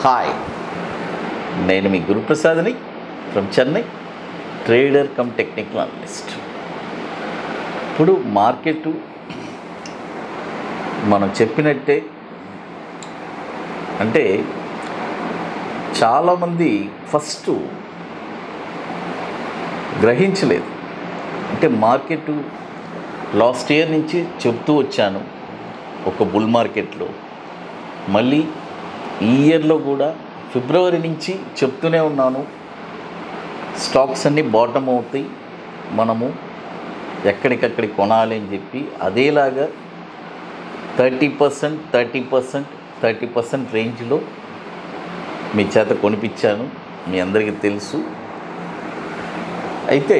hi నేను మీ గురుప్రసాద్ని from Chennai trader cum technical analyst ఇప్పుడు మార్కెట్ మనం చెప్పినట్టే అంటే చాలామంది ఫస్ట్ గ్రహించలేదు అంటే మార్కెట్ లాస్ట్ ఇయర్ నుంచి చెప్తూ వచ్చాను ఒక బుల్ మార్కెట్లో మళ్ళీ ఈ ఇయర్లో కూడా ఫిబ్రవరి నుంచి చెప్తూనే ఉన్నాను స్టాక్స్ అన్నీ బాటమ్ అవుతాయి మనము ఎక్కడికక్కడి కొనాలి అని చెప్పి అదేలాగా thirty percent thirty percent thirty percent రేంజ్లో మీ చేత కొనిపించాను మీ అందరికీ తెలుసు అయితే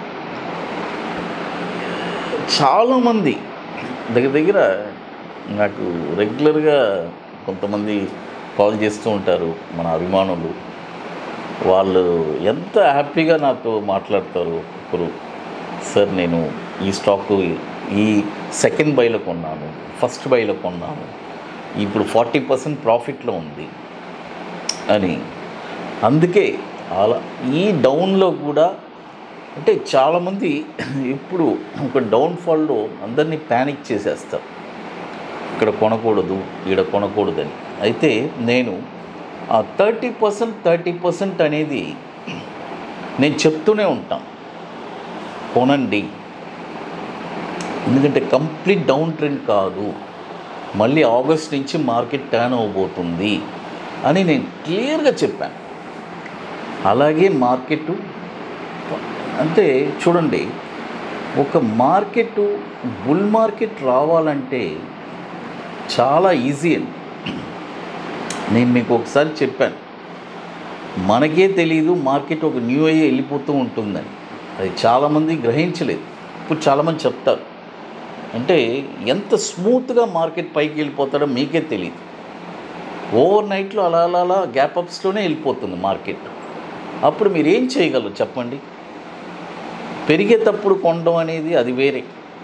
చాలామంది దగ్గర దగ్గర నాకు రెగ్యులర్గా కొంతమంది కాల్ చేస్తూ ఉంటారు మన అభిమానులు వాళ్ళు ఎంత హ్యాపీగా నాతో మాట్లాడతారు ఒకరు సార్ నేను ఈ స్టాక్ ఈ సెకండ్ బైలో కొన్నాను ఫస్ట్ బైలో కొన్నాను ఇప్పుడు ఫార్టీ పర్సెంట్ ప్రాఫిట్లో ఉంది అని అందుకే అలా ఈ డౌన్లో కూడా అంటే చాలామంది ఇప్పుడు ఒక డౌన్ఫాల్లో అందరినీ ప్యానిక్ చేసేస్తారు ఇక్కడ కొనకూడదు ఈడ కొనకూడదని అయితే నేను ఆ థర్టీ పర్సెంట్ థర్టీ పర్సెంట్ అనేది నేను చెప్తూనే ఉంటాను కొనండి ఎందుకంటే కంప్లీట్ డౌన్ ట్రెండ్ కాదు మళ్ళీ ఆగస్ట్ నుంచి మార్కెట్ టర్న్ అవబోతుంది అని నేను క్లియర్గా చెప్పాను అలాగే మార్కెట్ అంటే చూడండి ఒక మార్కెట్ బుల్ మార్కెట్ రావాలంటే చాలా ఈజీ అండి నేను మీకు ఒకసారి చెప్పాను మనకే తెలియదు మార్కెట్ ఒక న్యూ అయ్యి వెళ్ళిపోతూ ఉంటుందని అది చాలామంది గ్రహించలేదు ఇప్పుడు చాలామంది చెప్తారు అంటే ఎంత స్మూత్గా మార్కెట్ పైకి వెళ్ళిపోతాడో మీకే తెలియదు ఓవర్ నైట్లో అలా అలా అలా గ్యాప్ అప్స్లోనే వెళ్ళిపోతుంది మార్కెట్ అప్పుడు మీరు ఏం చేయగలరు చెప్పండి పెరిగేటప్పుడు కొనడం అనేది అది వేరే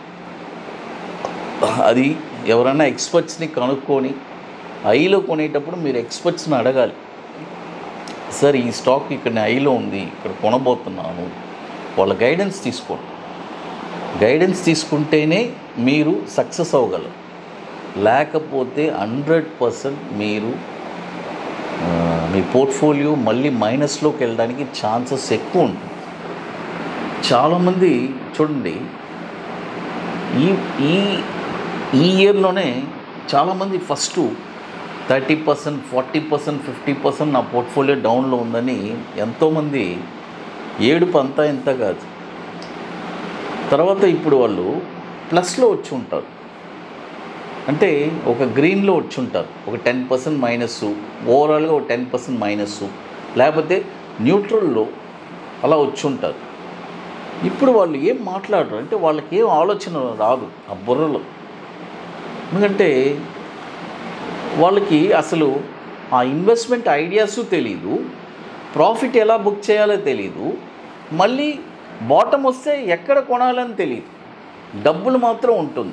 అది ఎవరైనా ఎక్స్పర్ట్స్ని కనుక్కొని ఐలో కొనేటప్పుడు మీరు ఎక్స్పర్ట్స్ని అడగాలి సార్ ఈ స్టాక్ ఇక్కడ ఐలో ఉంది ఇక్కడ కొనబోతున్నాను వాళ్ళ గైడెన్స్ తీసుకోండి గైడెన్స్ తీసుకుంటేనే మీరు సక్సెస్ అవ్వగలరు లేకపోతే హండ్రెడ్ పర్సెంట్ మీరు ఆ, మీ పోర్ట్ఫోలియో మళ్ళీ మైనస్లోకి వెళ్ళడానికి ఛాన్సెస్ ఎక్కువ ఉంటుంది చాలామంది చూడండి ఈ ఈ ఈ ఇయర్లోనే చాలామంది first thirty percent forty percent fifty percent నా పోర్ట్ఫోలియో డౌన్లో ఉందని ఎంతోమంది ఏడుపు అంతా ఇంత కాదు తర్వాత ఇప్పుడు వాళ్ళు ప్లస్లో వచ్చి ఉంటారు అంటే ఒక గ్రీన్లో వచ్చి ఉంటారు ఒక టెన్ పర్సెంట్ మైనస్ ఓవరాల్గా ఒక టెన్ పర్సెంట్ మైనస్ లేకపోతే న్యూట్రల్లో అలా వచ్చి ఉంటారు ఇప్పుడు వాళ్ళు ఏం మాట్లాడరు అంటే వాళ్ళకి ఏం ఆలోచన రాదు ఆ బుర్రలో ఎందుకంటే వాళ్ళకి అసలు ఆ ఇన్వెస్ట్మెంట్ ఐడియాస్ తెలీదు ప్రాఫిట్ ఎలా బుక్ చేయాలో తెలీదు మళ్ళీ బాటమ్ వస్తే ఎక్కడ కొనాలని తెలియదు డబ్బులు మాత్రం ఉంటుంది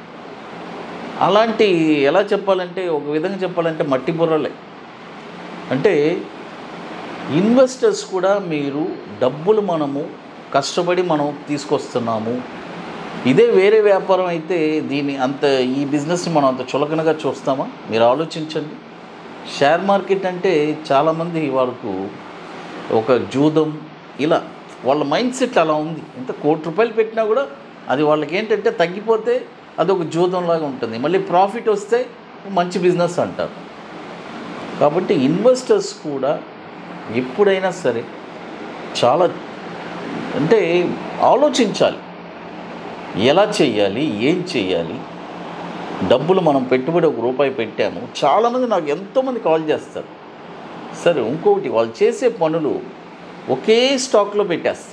అలాంటి ఎలా చెప్పాలంటే ఒక విధంగా చెప్పాలంటే మట్టి బుర్రలే అంటే ఇన్వెస్టర్స్ కూడా మీరు డబ్బులు మనము కష్టపడి మనం తీసుకొస్తున్నాము ఇదే వేరే వ్యాపారం అయితే దీన్ని అంత ఈ బిజినెస్ని మనం అంత చులకనగా చూస్తామా మీరు ఆలోచించండి షేర్ మార్కెట్ అంటే చాలామంది వాళ్ళకు ఒక జూదం ఇలా వాళ్ళ మైండ్ సెట్ అలా ఉంది ఎంత కోటి రూపాయలు పెట్టినా కూడా అది వాళ్ళకి ఏంటంటే తగ్గిపోతే అది ఒక జూదంలాగా ఉంటుంది మళ్ళీ ప్రాఫిట్ వస్తే మంచి బిజినెస్ అంటారు కాబట్టి ఇన్వెస్టర్స్ కూడా ఎప్పుడైనా సరే చాలా అంటే ఆలోచించాలి ఎలా చేయాలి ఏం చేయాలి డబ్బులు మనం పెట్టుబడి ఒక రూపాయి పెట్టాము చాలామంది నాకు ఎంతోమంది కాల్ చేస్తారు సరే ఇంకొకటి వాళ్ళు చేసే పనులు ఒకే స్టాక్లో పెట్టేస్తారు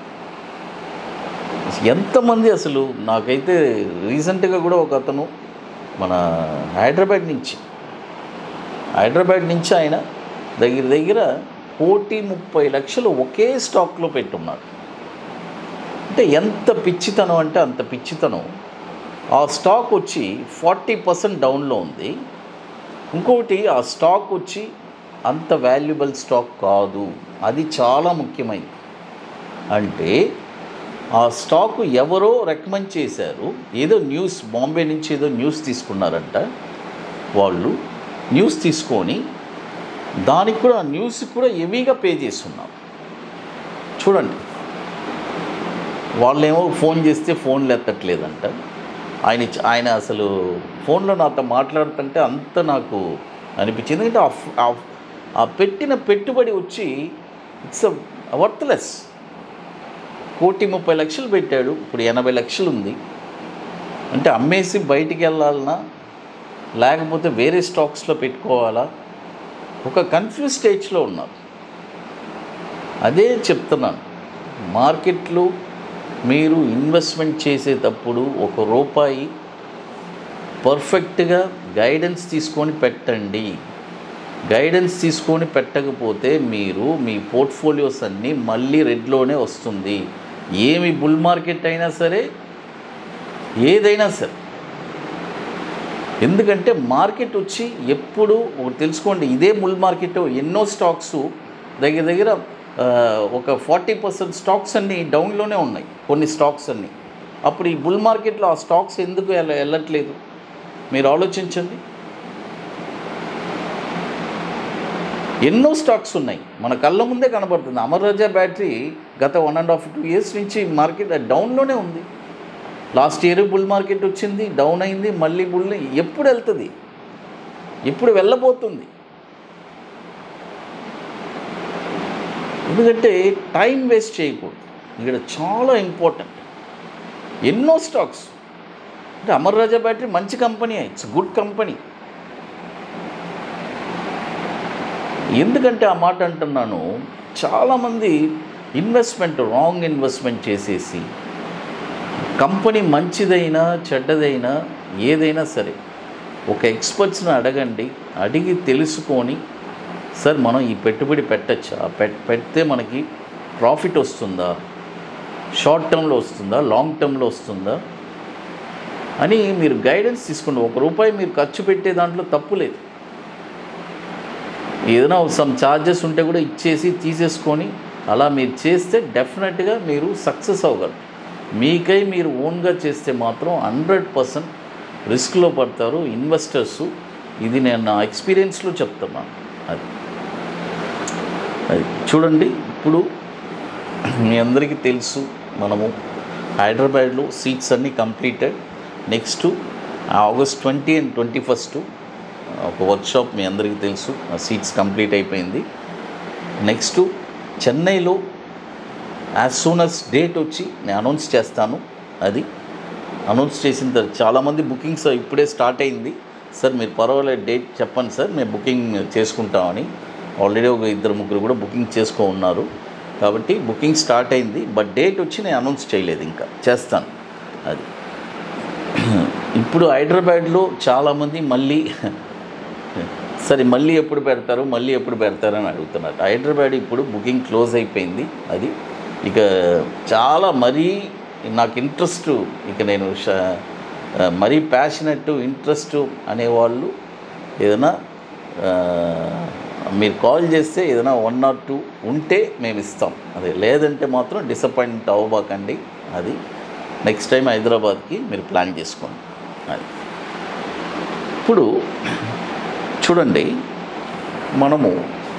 ఎంతమంది అసలు నాకైతే రీసెంట్గా కూడా ఒక అతను మన హైదరాబాద్ నుంచి హైదరాబాద్ నుంచి ఆయన దగ్గర దగ్గర కోటి ముప్పై లక్షలు ఒకే స్టాక్లో పెట్టున్నాడు అంటే ఎంత పిచ్చితనం అంటే అంత పిచ్చితనం ఆ స్టాక్ వచ్చి ఫార్టీ పర్సెంట్ డౌన్లో ఉంది ఇంకొకటి ఆ స్టాక్ వచ్చి అంత వాల్యుబుల్ స్టాక్ కాదు అది చాలా ముఖ్యమైనది అంటే ఆ స్టాక్ ఎవరో రికమెండ్ చేశారు ఏదో న్యూస్ బాంబే నుంచి ఏదో న్యూస్ తీసుకున్నారంట వాళ్ళు న్యూస్ తీసుకొని దానికి కూడా ఆ న్యూస్ కూడా హెవీగా పే చేస్తున్నారు చూడండి వాళ్ళేమో ఫోన్ చేస్తే ఫోన్లు ఎత్తట్లేదంట ఆయన ఇచ్చ- ఆయన అసలు ఫోన్లో నాతో మాట్లాడుతుంటే అంత నాకు అనిపించింది ఎందుకంటే ఆ ఫ్- ఆ- ఆ పెట్టిన పెట్టుబడి వచ్చి ఇట్స్ వర్త్లెస్ కోటి ముప్పై లక్షలు పెట్టాడు ఇప్పుడు ఎనభై లక్షలు ఉంది అంటే అమ్మేసి బయటికి వెళ్ళాలన్నా లేకపోతే వేరే స్టాక్స్లో పెట్టుకోవాలా ఒక కన్ఫ్యూజ్ స్టేజ్లో ఉన్నారు అదే చెప్తున్నాను మార్కెట్లో మీరు ఇన్వెస్ట్మెంట్ చేసేటప్పుడు ఒక రూపాయి పర్ఫెక్ట్గా గైడెన్స్ తీసుకొని పెట్టండి గైడెన్స్ తీసుకొని పెట్టకపోతే మీరు మీ పోర్ట్ఫోలియోస్ అన్నీ మళ్ళీ రెడ్లోనే వస్తుంది ఏమి బుల్ మార్కెట్ అయినా సరే ఏదైనా సరే ఎందుకంటే మార్కెట్ వచ్చి ఎప్పుడు ఒకటి తెలుసుకోండి ఇదే బుల్ మార్కెట్ ఎన్నో స్టాక్స్ దగ్గర దగ్గర ఆ, ఒక ఫార్టీ పర్సెంట్ స్టాక్స్ అన్నీ డౌన్లోనే ఉన్నాయి కొన్ని స్టాక్స్ అన్నీ అప్పుడు ఈ బుల్ మార్కెట్లో ఆ స్టాక్స్ ఎందుకు వెళ్ళ వెళ్ళట్లేదు మీరు ఆలోచించండి ఎన్నో స్టాక్స్ ఉన్నాయి మన కళ్ళ ముందే కనబడుతుంది అమర్ రాజా బ్యాటరీ గత one and half two years నుంచి మార్కెట్ డౌన్లోనే ఉంది లాస్ట్ ఇయర్ బుల్ మార్కెట్ వచ్చింది డౌన్ అయింది మళ్ళీ బుల్ ఎప్పుడు వెళ్తుంది ఎప్పుడు వెళ్ళబోతుంది ఎందుకంటే టైం వేస్ట్ చేయకూడదు ఇక్కడ చాలా ఇంపార్టెంట్ ఎన్నో స్టాక్స్ అంటే అమర్ రాజా బ్యాటరీ మంచి కంపెనీ ఇట్స్ గుడ్ కంపెనీ ఎందుకంటే ఆ మాట అంటున్నాను చాలామంది ఇన్వెస్ట్మెంట్ రాంగ్ ఇన్వెస్ట్మెంట్ చేసేసి కంపెనీ మంచిదైనా చెడ్డదైనా ఏదైనా సరే ఒక ఎక్స్పర్ట్స్ని అడగండి అడిగి తెలుసుకొని సార్ మనం ఈ పెట్టుబడి పెట్టచ్చా పెట్ పెడితే మనకి ప్రాఫిట్ వస్తుందా షార్ట్ టర్మ్లో వస్తుందా లాంగ్ టర్మ్లో వస్తుందా అని మీరు గైడెన్స్ తీసుకోండి ఒక రూపాయి మీరు ఖర్చు పెట్టే దాంట్లో తప్పు లేదు ఏదైనా సమ్ ఛార్జెస్ ఉంటే కూడా ఇచ్చేసి తీసేసుకొని అలా మీరు చేస్తే డెఫినెట్గా మీరు సక్సెస్ అవ్వగలరు మీకై మీరు ఓన్గా చేస్తే మాత్రం హండ్రెడ్ పర్సెంట్ రిస్క్లో పడతారు ఇన్వెస్టర్స్ ఇది నేను నా ఎక్స్పీరియన్స్లో చెప్తున్నాను అది అది చూడండి ఇప్పుడు మీ అందరికీ తెలుసు మనము హైదరాబాద్లో సీట్స్ అన్నీ completed next August twenty and twenty first ఒక వర్క్షాప్ మీ అందరికీ తెలుసు ఆ సీట్స్ కంప్లీట్ అయిపోయింది నెక్స్ట్ చెన్నైలో యాజ్ సూన్ అస్ డేట్ వచ్చి నేను అనౌన్స్ చేస్తాను అది అనౌన్స్ చేసిన తర్వాత చాలామంది బుకింగ్స్ ఇప్పుడే స్టార్ట్ అయింది సార్ మీరు పర్వాలేదు డేట్ చెప్పండి సార్ మేము బుకింగ్ చేసుకుంటామని ఆల్రెడీ ఒక ఇద్దరు ముగ్గురు కూడా బుకింగ్ చేసుకో ఉన్నారు కాబట్టి బుకింగ్ స్టార్ట్ అయింది బట్ డేట్ వచ్చి నేను అనౌన్స్ చేయలేదు ఇంకా చేస్తాను అది ఇప్పుడు హైదరాబాద్లో చాలామంది మళ్ళీ సరే మళ్ళీ ఎప్పుడు పెడతారు మళ్ళీ ఎప్పుడు పెడతారు అని అడుగుతున్నారు హైదరాబాద్ ఇప్పుడు బుకింగ్ క్లోజ్ అయిపోయింది అది ఇక చాలా మరీ నాకు ఇంట్రెస్ట్ ఇక నేను ష- మరీ ప్యాషనెట్ ఇంట్రెస్ట్ అనేవాళ్ళు ఏదైనా ఆ, మీరు కాల్ చేస్తే ఏదైనా వన్ ఆర్ టూ ఉంటే మేము ఇస్తాం అదే లేదంటే మాత్రం డిసప్పాయింట్ అవ్వబాకండి అది నెక్స్ట్ టైం హైదరాబాద్కి మీరు ప్లాన్ చేసుకోండి అది ఇప్పుడు చూడండి మనము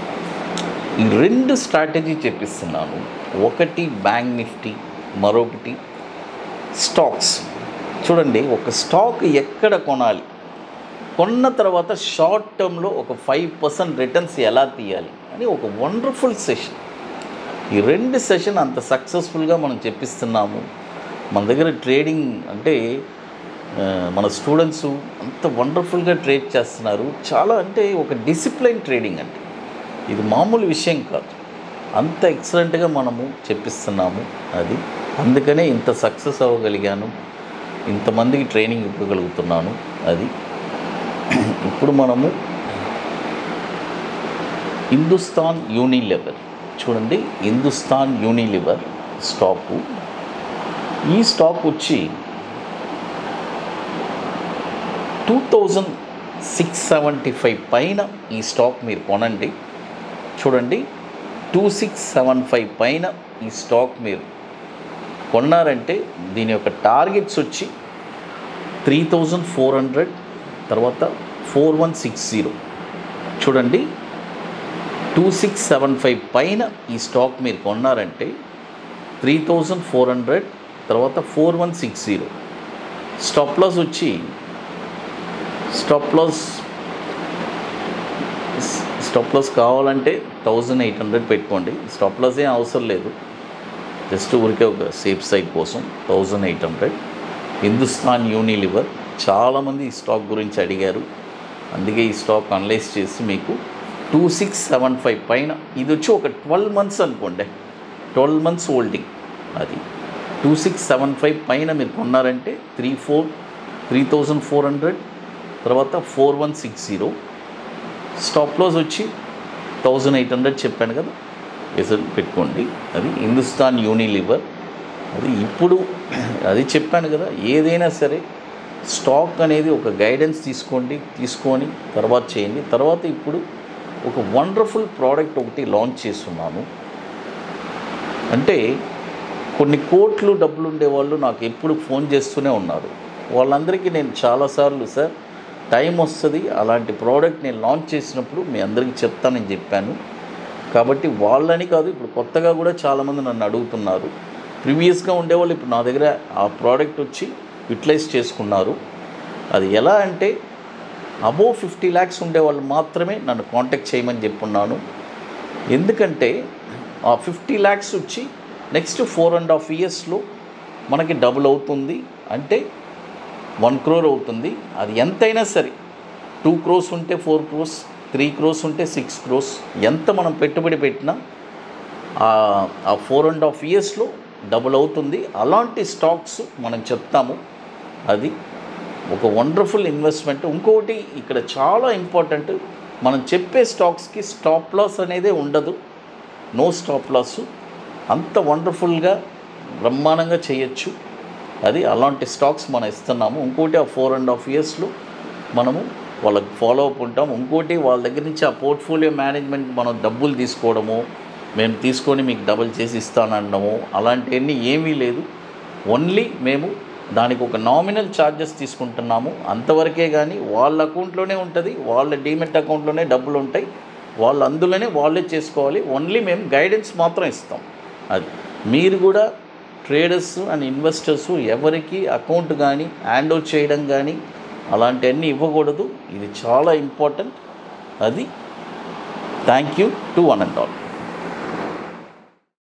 ఈ రెండు స్ట్రాటజీ చెప్పిస్తున్నాను ఒకటి బ్యాంక్ నిఫ్టీ మరొకటి స్టాక్స్ చూడండి ఒక స్టాక్ ఎక్కడ కొనాలి కొన్న తర్వాత షార్ట్ టర్మ్లో ఒక ఫైవ్ పర్సెంట్ రిటర్న్స్ ఎలా తీయాలి అని ఒక వండర్ఫుల్ సెషన్ ఈ రెండు సెషన్ అంత సక్సెస్ఫుల్గా మనం చెప్పిస్తున్నాము మన దగ్గర ట్రేడింగ్ అంటే ఆ, మన స్టూడెంట్స్ అంత వండర్ఫుల్గా ట్రేడ్ చేస్తున్నారు చాలా అంటే ఒక డిసిప్లైన్ ట్రేడింగ్ అంటే ఇది మామూలు విషయం కాదు అంత ఎక్సలెంట్గా మనము చెప్పిస్తున్నాము అది అందుకనే ఇంత సక్సెస్ అవ్వగలిగాను ఇంతమందికి ట్రైనింగ్ ఇవ్వగలుగుతున్నాను అది ఇప్పుడు మనము హిందుస్థాన్ యూనిలివర్ చూడండి హిందుస్థాన్ యూనిలివర్ స్టాకు ఈ స్టాక్ వచ్చి two thousand six seventy five పైన ఈ స్టాక్ మీరు కొనండి చూడండి టూ సిక్స్ సెవెన్ ఫైవ్ పైన ఈ స్టాక్ మీరు కొన్నారంటే దీని యొక్క టార్గెట్స్ వచ్చి త్రీ థౌజండ్ ఫోర్ హండ్రెడ్ తర్వాత ఫోర్ వన్ సిక్స్ జీరో చూడండి టూ సిక్స్ సెవెన్ ఫైవ్ పైన ఈ స్టాక్ మీరు కొన్నారంటే త్రీ థౌజండ్ ఫోర్ హండ్రెడ్ తర్వాత four one six zero stop loss వచ్చి స్టాప్ లాస్ స్టాప్ లాస్ కావాలంటే థౌజండ్ ఎయిట్ హండ్రెడ్ పెట్టుకోండి స్టాప్ లాస్ ఏం అవసరం లేదు జస్ట్ ఊరికే ఒక సేఫ్ సైడ్ కోసం thousand eight hundred Hindustan Unilever చాలామంది ఈ స్టాక్ గురించి అడిగారు అందుకే ఈ స్టాక్ అనలైజ్ చేసి మీకు టూ సిక్స్ సెవెన్ ఫైవ్ పైన ఇది వచ్చి ఒక ట్వెల్వ్ మంత్స్ అనుకోండి ట్వెల్వ్ మంత్స్ హోల్డింగ్ అది టూ సిక్స్ సెవెన్ ఫైవ్ పైన మీరు కొన్నారంటే three four three thousand four hundred తర్వాత four one six zero stop loss వచ్చి థౌజండ్ ఎయిట్ హండ్రెడ్ చెప్పాను కదా ఎసలు పెట్టుకోండి అది హిందుస్థాన్ యూనిలివర్ అది ఇప్పుడు అది చెప్పాను కదా ఏదైనా సరే స్టాక్ అనేది ఒక గైడెన్స్ తీసుకోండి తీసుకొని తర్వాత చేయండి తర్వాత ఇప్పుడు ఒక వండర్ఫుల్ ప్రోడక్ట్ ఒకటి లాంచ్ చేస్తున్నాను అంటే కొన్ని కోట్లు డబ్బులు ఉండేవాళ్ళు నాకు ఎప్పుడు ఫోన్ చేస్తూనే ఉన్నారు వాళ్ళందరికీ నేను చాలాసార్లు సార్ టైం వస్తుంది అలాంటి ప్రోడక్ట్ నేను లాంచ్ చేసినప్పుడు మీ అందరికీ చెప్తానని చెప్పాను కాబట్టి వాళ్ళని కాదు ఇప్పుడు కొత్తగా కూడా చాలామంది నన్ను అడుగుతున్నారు ప్రీవియస్గా ఉండేవాళ్ళు ఇప్పుడు నా దగ్గర ఆ ప్రోడక్ట్ వచ్చి యూటిలైజ్ చేసుకున్నారు అది ఎలా అంటే అబోవ్ ఫిఫ్టీ ల్యాక్స్ ఉండే వాళ్ళు మాత్రమే నన్ను కాంటాక్ట్ చేయమని చెప్పున్నాను ఎందుకంటే ఆ ఫిఫ్టీ ల్యాక్స్ వచ్చి నెక్స్ట్ ఫోర్ అండ్ హాఫ్ ఇయర్స్లో మనకి డబుల్ అవుతుంది అంటే వన్ క్రోర్ అవుతుంది అది ఎంతైనా సరే టూ క్రోస్ ఉంటే ఫోర్ క్రోస్ త్రీ క్రోస్ ఉంటే సిక్స్ క్రోస్ ఎంత మనం పెట్టుబడి పెట్టినా ఆ ఫోర్ అండ్ హాఫ్ ఇయర్స్లో డబుల్ అవుతుంది అలాంటి స్టాక్స్ మనం చెప్తాము అది ఒక వండర్ఫుల్ ఇన్వెస్ట్మెంట్ ఇంకొకటి ఇక్కడ చాలా ఇంపార్టెంట్ మనం చెప్పే స్టాక్స్కి స్టాప్ లాస్ అనేదే ఉండదు నో స్టాప్ లాస్ అంత వండర్ఫుల్గా బ్రహ్మాండంగా చేయొచ్చు అది అలాంటి స్టాక్స్ మనం ఇస్తున్నాము ఇంకోటి ఆ ఫోర్ అండ్ హాఫ్ ఇయర్స్లో మనము వాళ్ళకి ఫాలో అప్ ఉంటాం ఇంకోటి వాళ్ళ దగ్గర నుంచి ఆ పోర్ట్ఫోలియో మేనేజ్మెంట్ మనం డబ్బులు తీసుకోవడము మేము తీసుకొని మీకు డబుల్ చేసి ఇస్తానడము అలాంటివన్నీ ఏమీ లేదు ఓన్లీ మేము దానికి ఒక నామినల్ ఛార్జెస్ తీసుకుంటున్నాము అంతవరకే కానీ వాళ్ళ అకౌంట్లోనే ఉంటుంది వాళ్ళ డీమెట్ అకౌంట్లోనే డబ్బులు ఉంటాయి వాళ్ళు అందులోనే వాళ్ళే చేసుకోవాలి ఓన్లీ మేము గైడెన్స్ మాత్రం ఇస్తాం అది మీరు కూడా ట్రేడర్స్ అండ్ ఇన్వెస్టర్స్ ఎవరికి అకౌంట్ కానీ హ్యాండ్ ఓవర్ చేయడం కానీ అలాంటివన్నీ ఇవ్వకూడదు ఇది చాలా ఇంపార్టెంట్ అది thank you to one and all